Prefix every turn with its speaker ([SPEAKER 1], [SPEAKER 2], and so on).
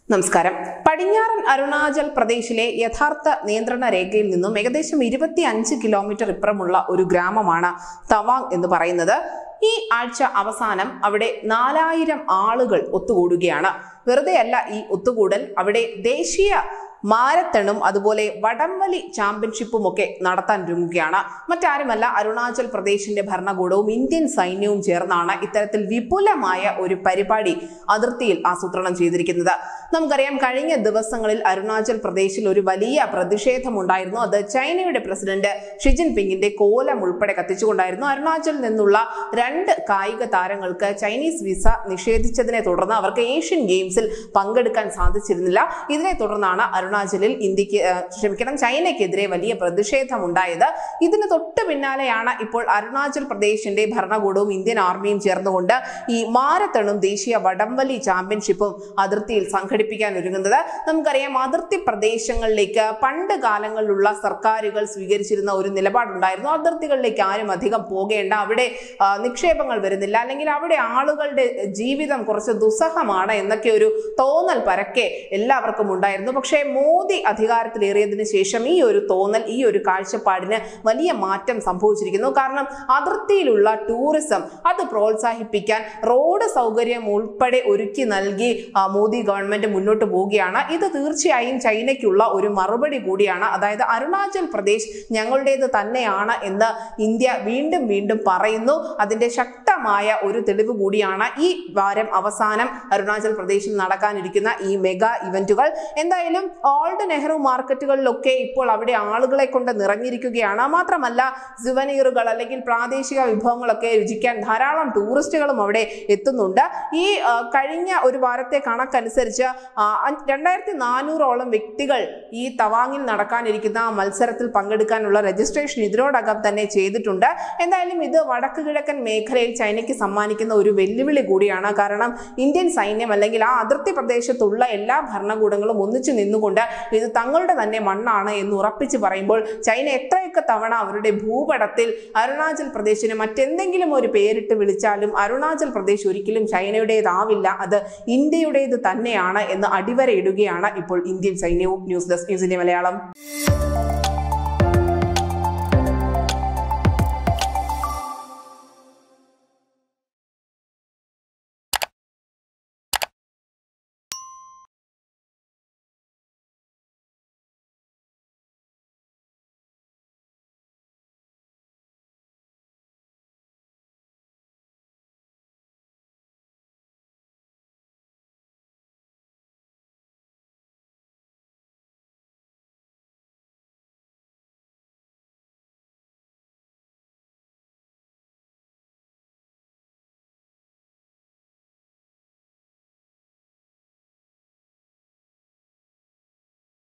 [SPEAKER 1] നമസ്കാരം പടിഞ്ഞാറൻ അരുണാചൽ പ്രദേശിലെ യഥാർത്ഥ നിയന്ത്രണ രേഖയിൽ നിന്നും ഏകദേശം ഇരുപത്തി അഞ്ച് കിലോമീറ്റർ ഇപ്പുറമുള്ള ഒരു ഗ്രാമമാണ് തവാങ് എന്ന് പറയുന്നത് ഈ ആഴ്ച അവസാനം അവിടെ നാലായിരം ആളുകൾ ഒത്തുകൂടുകയാണ് വെറുതെയല്ല ഈ ഒത്തുകൂടൽ അവിടെ ദേശീയ മാരത്തണും അതുപോലെ വടംവലി ചാമ്പ്യൻഷിപ്പും ഒക്കെ നടത്താൻ ഒരുങ്ങുകയാണ് മറ്റാരുമല്ല അരുണാചൽ പ്രദേശിന്റെ ഭരണകൂടവും ഇന്ത്യൻ സൈന്യവും ചേർന്നാണ് ഇത്തരത്തിൽ വിപുലമായ ഒരു പരിപാടി അതിർത്തിയിൽ ആസൂത്രണം ചെയ്തിരിക്കുന്നത് നമുക്കറിയാം കഴിഞ്ഞ ദിവസങ്ങളിൽ അരുണാചൽ പ്രദേശിൽ ഒരു വലിയ പ്രതിഷേധമുണ്ടായിരുന്നു അത് ചൈനയുടെ പ്രസിഡന്റ് ഷിജിൻ പിങ്ങിന്റെ കോലം ഉൾപ്പെടെ കത്തിച്ചുകൊണ്ടായിരുന്നു അരുണാചലിൽ നിന്നുള്ള രണ്ട് കായിക താരങ്ങൾക്ക് ചൈനീസ് വിസ നിഷേധിച്ചതിനെ തുടർന്ന് അവർക്ക് ഏഷ്യൻ ഗെയിംസിൽ പങ്കെടുക്കാൻ സാധിച്ചിരുന്നില്ല ഇതിനെ തുടർന്നാണ് അരുണാചലിൽ ഇന്ത്യക്ക് ആ, ക്ഷമിക്കണം ചൈനയ്ക്കെതിരെ വലിയ പ്രതിഷേധമുണ്ടായത് ഇതിന് തൊട്ട് പിന്നാലെയാണ് ഇപ്പോൾ അരുണാചൽ പ്രദേശിന്റെ ഭരണകൂടവും ഇന്ത്യൻ ആർമിയും ചേർന്നുകൊണ്ട് ഈ മാരത്തണും ദേശീയ വടംവലി ചാമ്പ്യൻഷിപ്പും അതിർത്തിയിൽ സംഘടിപ്പിക്കാൻ ഒരുങ്ങുന്നത് നമുക്കറിയാം അതിർത്തി പ്രദേശങ്ങളിലേക്ക് പണ്ട് കാലങ്ങളിലുള്ള സർക്കാരുകൾ സ്വീകരിച്ചിരുന്ന ഒരു നിലപാടുണ്ടായിരുന്നു അതിർത്തികളിലേക്ക് ആരും അധികം പോകേണ്ട അവിടെ ആ, നിക്ഷേപങ്ങൾ വരുന്നില്ല അല്ലെങ്കിൽ അവിടെ ആളുകളുടെ ജീവിതം കുറച്ച് ദുസ്സഹമാണ് എന്നൊക്കെ ഒരു തോന്നൽ പരക്കെ എല്ലാവർക്കും ഉണ്ടായിരുന്നു പക്ഷേ മോദി അധികാരത്തിലേറിയതിനു ശേഷം ഈ ഒരു തോന്നൽ ഈ ഒരു കാഴ്ചപ്പാടിന് വലിയ മാറ്റം സംഭവിച്ചിരിക്കുന്നു കാരണം അതിർത്തിയിലുള്ള ടൂറിസം അത് പ്രോത്സാഹിപ്പിക്കാൻ റോഡ് സൗകര്യം ഉൾപ്പെടെ ഒരുക്കി നൽകി ആ, മോദി ഗവൺമെന്റ് മുന്നോട്ട് പോവുകയാണ് ഇത് തീർച്ചയായും ചൈനയ്ക്കുള്ള ഒരു മറുപടി കൂടിയാണ് അതായത് അരുണാചൽ പ്രദേശ് ഞങ്ങളുടേത് തന്നെയാണ് എന്ന് ഇന്ത്യ വീണ്ടും വീണ്ടും പറയുന്നു അതിന്റെ ശക്തമായ ഒരു തെളിവ് കൂടിയാണ് ഈ വാരം അവസാനം അരുണാചൽ പ്രദേശിൽ നടക്കാനിരിക്കുന്ന ഈ മെഗാ ഇവന്റുകൾ എന്തായാലും ഓൾഡ് നെഹ്റു മാർക്കറ്റുകളിലൊക്കെ ഇപ്പോൾ അവിടെ ആളുകളെ കൊണ്ട് നിറഞ്ഞിരിക്കുകയാണ് മാത്രമല്ല സുവനീറുകൾ അല്ലെങ്കിൽ പ്രാദേശിക വിഭവങ്ങളൊക്കെ രുചിക്കാൻ ധാരാളം ടൂറിസ്റ്റുകളും അവിടെ എത്തുന്നുണ്ട് ഈ ആ, കഴിഞ്ഞ ഒരു വാരത്തെ കണക്കനുസരിച്ച് ആ, അഞ്ച്- രണ്ടായിരത്തി നാനൂറോളം വ്യക്തികൾ ഈ തവാങ്ങിൽ നടക്കാനിരിക്കുന്ന മത്സരത്തിൽ പങ്കെടുക്കാനുള്ള രജിസ്ട്രേഷൻ ഇതിനോടകം തന്നെ ചെയ്തിട്ടുണ്ട് എന്തായാലും ഇത് വടക്ക് കിഴക്കൻ മേഖലയിൽ ചൈനയ്ക്ക് സമ്മാനിക്കുന്ന ഒരു വെല്ലുവിളി കൂടിയാണ് കാരണം ഇന്ത്യൻ സൈന്യം അല്ലെങ്കിൽ ആ അതിർത്തി പ്രദേശത്തുള്ള എല്ലാ ഭരണകൂടങ്ങളും ഒന്നിച്ചു നിന്നുകൊണ്ട് ഇത് തങ്ങളുടെ തന്നെ മണ്ണാണ് എന്ന് ഉറപ്പിച്ച് പറയുമ്പോൾ ചൈന എത്രയൊക്കെ തവണ അവരുടെ ഭൂപടത്തിൽ അരുണാചൽ പ്രദേശിന് മറ്റെന്തെങ്കിലും ഒരു പേരിട്ട് വിളിച്ചാലും അരുണാചൽ പ്രദേശ് ഒരിക്കലും ചൈനയുടേതാവില്ല അത് ഇന്ത്യയുടേത് തന്നെയാണ് എന്ന് അടിവരയിടുകയാണ് ഇപ്പോൾ ഇന്ത്യൻ സൈന്യവും ന്യൂസ് ഡെസ്ക് ന്യൂസിന്റെ മലയാളം